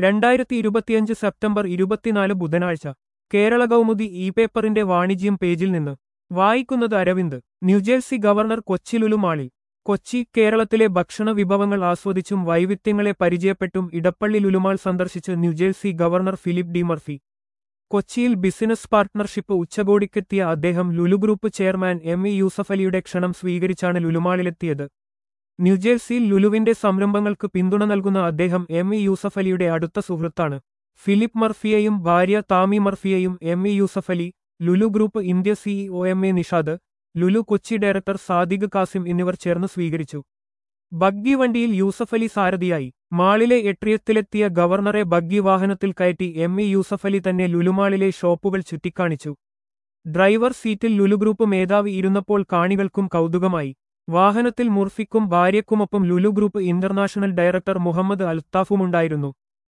രണ്ടായിരത്തി ഇരുപത്തിയഞ്ച് സെപ്റ്റംബർ ഇരുപത്തിനാല് ബുധനാഴ്ച കേരള കൗമുദി ഇ പേപ്പറിന്റെ വാണിജ്യം പേജിൽ നിന്ന് വായിക്കുന്നത് അരവിന്ദ് ന്യൂജേഴ്സി ഗവർണർ കൊച്ചി ലുലുമാളിൽ കൊച്ചി കേരളത്തിലെ ഭക്ഷണ വിഭവങ്ങൾ ആസ്വദിച്ചും വൈവിധ്യങ്ങളെ പരിചയപ്പെട്ടും ഇടപ്പള്ളി ലുലുമാൾ സന്ദർശിച്ച് New Jersey governor Philip D Murphy കൊച്ചിയിൽ ബിസിനസ് പാർട്ട്ണർഷിപ്പ് ഉച്ചകോടിക്കെത്തിയ അദ്ദേഹം Lulu group chairman M E യൂസഫലിയുടെ ക്ഷണം സ്വീകരിച്ചാണ് ലുലുമാളിലെത്തിയത് ന്യൂജേഴ്സിയിൽ ലുലുവിന്റെ സംരംഭങ്ങൾക്ക് പിന്തുണ നൽകുന്ന അദ്ദേഹം എം ഇ യൂസഫലിയുടെ അടുത്ത സുഹൃത്താണ് ഫിലിപ്പ് മർഫിയെയും ഭാര്യ താമി മർഫിയെയും M E Yusuffali Lulu group India CEO M A Nishad Lulu Kochi director Sadiq Kasim എന്നിവർ ചേർന്ന് സ്വീകരിച്ചു ബഗ്ഗി വണ്ടിയിൽ യൂസഫലി സാരഥിയായി മാളിലെ എട്രിയത്തിലെത്തിയ ഗവർണറെ ബഗ്ഗി വാഹനത്തിൽ കയറ്റി എം ഇ യൂസഫലി തന്നെ ലുലുമാളിലെ ഷോപ്പുകൾ ചുറ്റിക്കാണിച്ചു ഡ്രൈവർ സീറ്റിൽ ലുലു ഗ്രൂപ്പ് മേധാവി ഇരുന്നപ്പോൾ കാണികൾക്കും കൗതുകമായി വാഹനത്തിൽ മുർഫിക്കും ഭാര്യയ്ക്കുമൊപ്പം Lulu group international director Muhammad അൽത്താഫുമുണ്ടായിരുന്നു